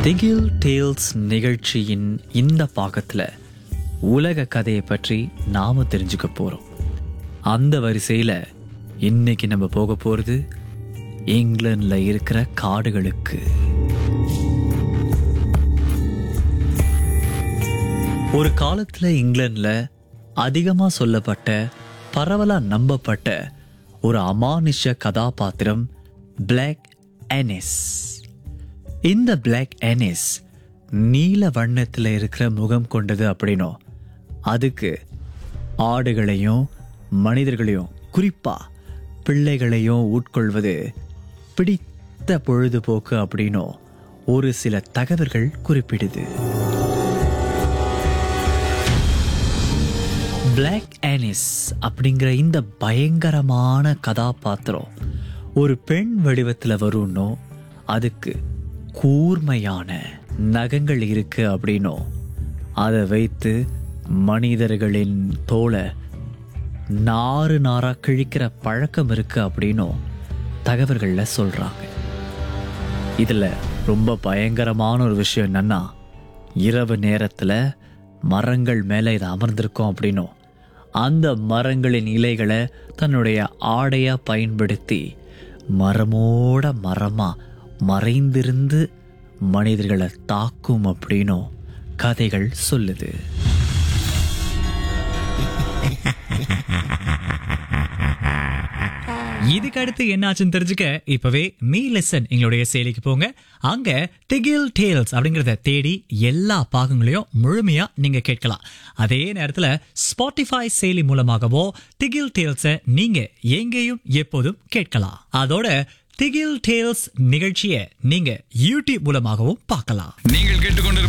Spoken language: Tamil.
திகில் டேல்ஸ் நிகழ்ச்சியின் இந்த பாகத்தில் உலக கதையை பற்றி நாம தெரிஞ்சுக்க போறோம் அந்த வரிசையில் இன்னைக்கு நம்ம போக போறது இங்கிலாந்துல இருக்கிற காடுகளுக்கு ஒரு காலத்துல இங்கிலாந்துல அதிகமா சொல்லப்பட்ட பரவலா நம்பப்பட்ட ஒரு அமானுஷ கதாபாத்திரம் பிளாக் அனிஸ் இந்த பிளாக் அனிஸ் நீல வண்ணத்தில் இருக்கிற முகம் கொண்டது அப்படின்னும் அதுக்கு ஆடுகளையும் மனிதர்களையும் குறிப்பா பிள்ளைகளையும் உட்கொள்வது பிடித்த பொழுதுபோக்கு அப்படின்னும் ஒரு சில தகவல்கள் குறிப்பிடுது பிளாக் ஆனிஸ் அப்படிங்கிற இந்த பயங்கரமான கதாபாத்திரம் ஒரு பெண் வடிவத்தில் வரும்னோ அதுக்கு கூர்மையான நகங்கள் இருக்கு அப்படின்னும் அதை வைத்து மனிதர்களின் தோலை நாறு நாரா கிழிக்கிற பழக்கம் இருக்கு அப்படின்னும் தகவல்களில் சொல்றாங்க இதுல ரொம்ப பயங்கரமான ஒரு விஷயம் என்னன்னா இரவு நேரத்துல மரங்கள் மேல இது அமர்ந்திருக்கும் அப்படின்னும் அந்த மரங்களின் இலைகளை தன்னுடைய ஆடையா பயன்படுத்தி மரமோட மரமா மறைந்திருந்து மனிதர்களை தாக்கும் அப்படின்னும் கதைகள் சொல்லுது இதுக்கு அடுத்து என்னாச்சுன்னு தெரிஞ்சுக்க இப்பவே மீ லெசன் எங்களுடைய செயலிக்கு போங்க அங்க திகில் டேல்ஸ் அப்படிங்கறத தேடி எல்லா பாகங்களையும் முழுமையா நீங்க கேட்கலாம் அதே நேரத்துல ஸ்பாட்டிஃபை செயலி மூலமாகவோ திகில் டேல்ஸ நீங்க எங்கேயும் எப்போதும் கேட்கலாம் அதோட திகில் டேல்ஸ் நிகழ்ச்சியை நீங்க யூடியூப் மூலமாகவும் பார்க்கலாம் நீங்கள் கேட்டுக்கொண்டு